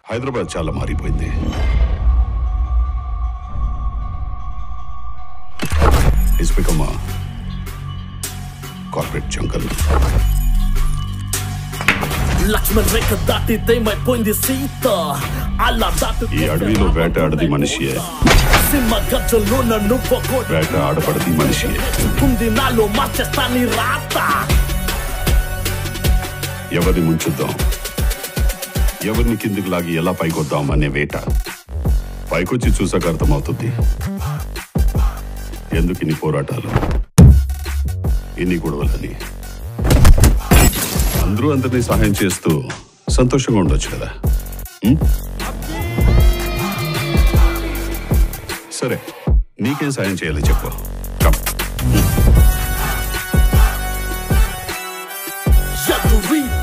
హైదరాబాద్ చాలా మారిపోయింది it's become corporate jungle Lakshman rekha దాటితే మైపోయింది సీత అలా దాటి ఈ అడవిలో వేటాడది మనిషియే సింహ గజ్జల్లో నన్ను పొగొట్టు వేట ఆడపడది మనిషియే ఉంది నాలో మార్చేస్తాని రాత ఎవరిని ముంచుద్దాం ఎవరిని కిందికి లాగి ఎలా పైకొద్దాం అనే వేట పైకొచ్చి చూసాక అర్థమవుతుంది ఎందుకు ఇన్ని పోరాటాలు ఇన్ని గొడవలని అందరూ అందరినీ సహాయం చేస్తూ సంతోషంగా ఉండొచ్చు కదా ఉం? సరే నీకేం సాయం చేయాలి చెప్పు కమ్ ఎదురీత